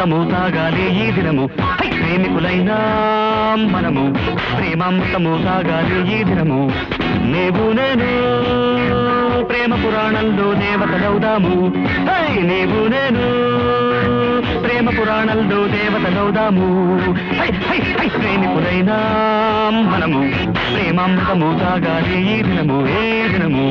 ప్రేమామృతము తాగాలి ఈ దినము హై! ప్రేమికులైనా మనము ప్రేమామృతము తాగాలి ఈ దినము నీవు నేను ప్రేమ పురాణంలో దేవతలవుదాము హై! నీవు నేను ప్రేమ పురాణంలో దేవతలవుదాము హై! హై! హై! ప్రేమికులైనా మనము ప్రేమామృతము తాగాలి ఈ దినము ఏ దినము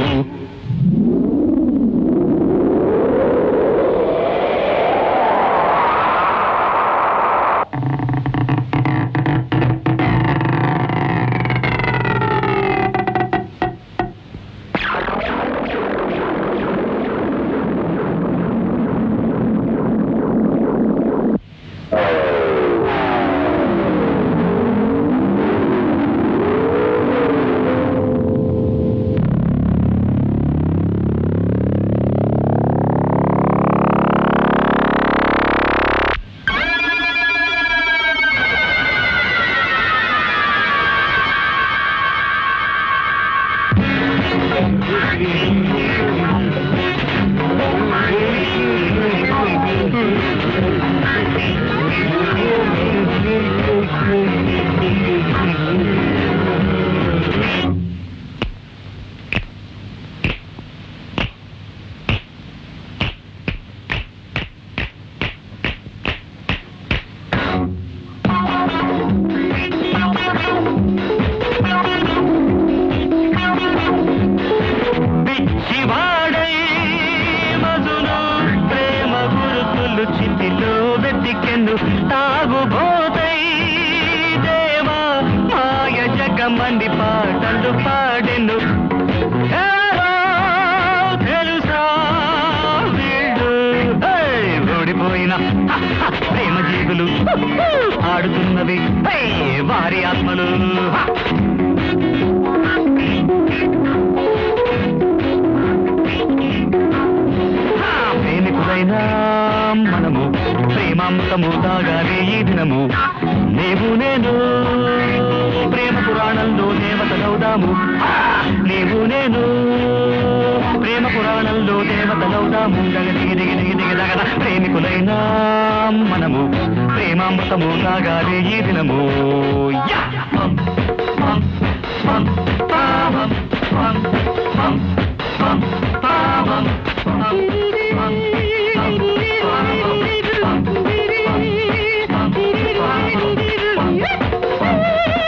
పిచ్చివాడై మధును ప్రేమ గురుతులు చితిలో వెతికెను తాగుబోతై దేవా మాయ జగమంది పాటలు పాడెను ఎవరో తెలుసా వీళ్ళు హే! ఓడిపోయిన హ! హ! ప్రేమ జీవులు ఆడుతున్నవి హే! వారి ఆత్మలు హ! ప్రేమికులైనా మనము ప్రేమామృతము తాగాలి ఈ దినము నీవు నేను ప్రేమ పురాణంలో దేవతలవుదాము నీవు నేను ప్రేమ పురాణంలో దేవతలవుదాము దగదిగి దిగి దిగి దిగి దగద ప్రేమికులైనా మనము ప్రేమామృతము తాగాలి ఈ దినము యా! పం, పం, పం, పావం, పం, పం, పం, పావం, పం, పం, పం, పావం, పం, పం, పావం,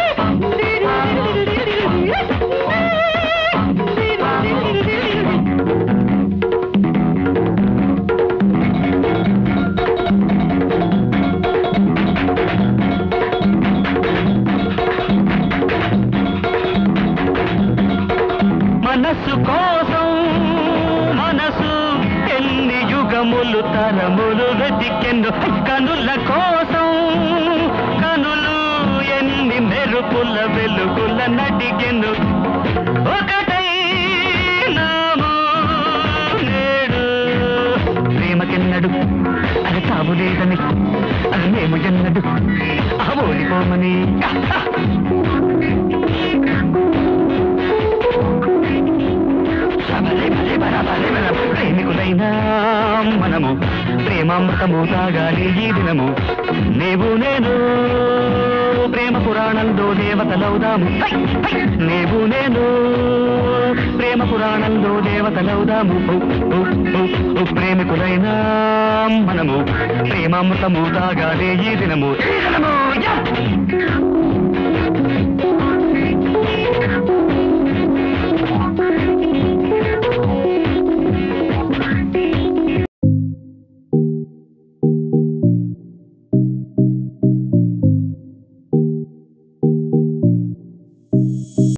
మనసు కోసం మనసు ఎన్ని యుగములు తరములు వెతికెను కనుల కోసం కనులు ఎన్ని మెరుపుల వెలుగుల నటికెను ఒకటై నాము నేడు ప్రేమకెన్నడు అది తాబులేదని అది మేము ఎన్నడు ఆ ఓడిపోమని ప్రేమికులైనా మనము ప్రేమామృతము తాగాలి ఈ దినము నీవు నేను ప్రేమ పురాణంలో దేవతలవుదాము హై, హై! నీవు నేను ప్రేమ పురాణంలో దేవతలవుదాము ఓ, ఓ, ఓ, ఓ, ప్రేమికులైనా మనము ప్రేమామృతము తాగాలి ఈ దినము ఈ దినము యా!